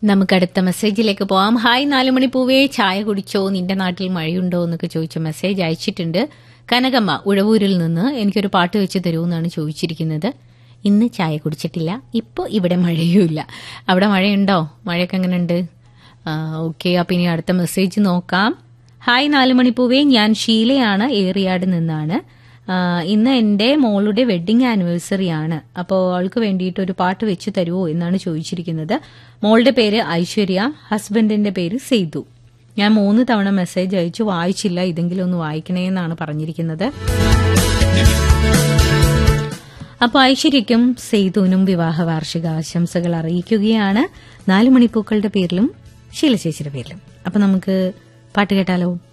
നമുക്ക് അടുത്ത മെസ്സേജിലേക്ക് പോവാം ഹായ് നാലുമണി പൂവേ ചായ കുടിച്ചോ നിന്റെ നാട്ടിൽ മഴയുണ്ടോ എന്നൊക്കെ ചോദിച്ച മെസ്സേജ് അയച്ചിട്ടുണ്ട് കനകമ്മ ഉഴവൂരിൽ നിന്ന് എനിക്കൊരു പാട്ട് വെച്ച് തരുമെന്നാണ് ചോദിച്ചിരിക്കുന്നത് ഇന്ന് ചായ കുടിച്ചിട്ടില്ല ഇപ്പോൾ ഇവിടെ മഴയുമില്ല അവിടെ മഴയുണ്ടോ മഴയൊക്കെ എങ്ങനെയുണ്ട് ഓക്കെ അപ്പം ഇനി അടുത്ത മെസ്സേജ് നോക്കാം ഹായ് നാലുമണി പൂവേ ഞാൻ ഷീലയാണ് ഏറിയാട് നിന്നാണ് ആ, ഇന്ന് എൻ്റെ മോളുടെ വെഡിങ് ആനിവേഴ്സറി ആണ് അപ്പോൾ അവൾക്ക് വേണ്ടിയിട്ട് ഒരു പാട്ട് വെച്ച് തരുമോ എന്നാണ് ചോദിച്ചിരിക്കുന്നത് മോളുടെ പേര് ഐശ്വര്യ ഹസ്ബൻഡിന്റെ പേര് സെയ്തു ഞാൻ മൂന്ന് തവണ മെസ്സേജ് അയച്ചു വായിച്ചില്ല ഇതെങ്കിലും ഒന്ന് വായിക്കണേ എന്നാണ് പറഞ്ഞിരിക്കുന്നത് അപ്പോൾ ഐശ്വര്യയ്ക്കും സെയ്തുവിനും വിവാഹ വാർഷിക ആശംസകൾ അറിയിക്കുകയാണ് നാല് മണിപ്പൂക്കളുടെ പേരിലും ശീലശേഷിയുടെ പേരിലും അപ്പൊ നമുക്ക് പാട്ട് കേട്ടാലോ